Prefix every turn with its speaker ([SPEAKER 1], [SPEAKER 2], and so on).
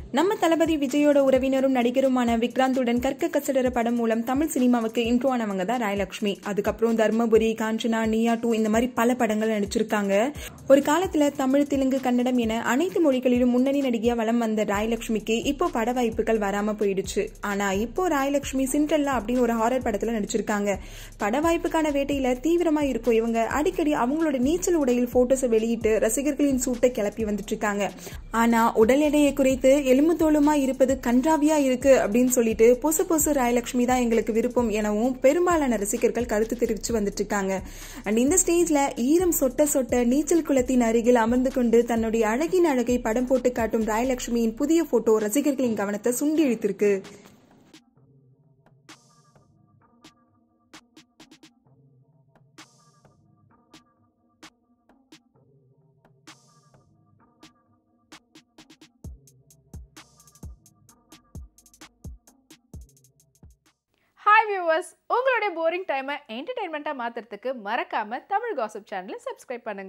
[SPEAKER 1] நம்ம தளபதி விஜயோட உறவினரும் நடிகருமான விக்ராந்துடன் கற்க கசடர படம் மூலம் தமிழ் சினிமாவுக்கு இன்ட்ரோ ஆனவங்க தான் ராயலட்சுமி அதுக்கப்புறம் தர்மபுரி காஞ்சனா நியா டூ இந்த மாதிரி பல படங்கள் நடிச்சிருக்காங்க ஒரு காலத்துல தமிழ் தெலுங்கு கன்னடம் என அனைத்து மொழிகளிலும் முன்னணி நடிகையா வலம் வந்த ராயலட்சுமிக்கு இப்போ பட வாய்ப்புகள் வராம போயிடுச்சு ஆனா இப்போ ராயலட்சுமி சிண்ட்ரல்லா அப்படின்னு ஒரு ஹாரர் படத்துல நடிச்சிருக்காங்க பட வாய்ப்புக்கான வேட்டையில தீவிரமா இருக்கும் இவங்க அடிக்கடி அவங்களோட நீச்சல் உடையில் போட்டோஸை வெளியிட்டு ரசிகர்களின் சூட்டை கிளப்பி வந்துட்டு இருக்காங்க ஆனா உடல் எடையை குறைத்து எலும்பு தோலுமா இருப்பது கன்றாவியா இருக்கு அப்படின்னு சொல்லிட்டு பொசு பொசு ராயலட்சுமி தான் எங்களுக்கு விருப்பம் எனவும் பெரும்பாலான ரசிகர்கள் கருத்து தெரிவிச்சு வந்துட்டு இருக்காங்க அண்ட் இந்த ஸ்டேஜ்ல ஈரம் சொட்ட சொட்ட நீச்சல் குளத்தின் அருகில் அமர்ந்து கொண்டு தன்னுடைய அழகின் அழகை படம் போட்டு காட்டும் ராயலட்சுமியின் புதிய போட்டோ ரசிகர்களின் கவனத்தை சுண்டி இழுத்திருக்கு
[SPEAKER 2] ஹாய் வியூவர்ஸ் உங்களுடைய போரிங் டைமை என்டர்டைன்மெண்ட்டாக மாற்றுறதுக்கு மறக்காமல் தமிழ் காசிப் சேனலை சப்ஸ்கிரைப் பண்ணுங்க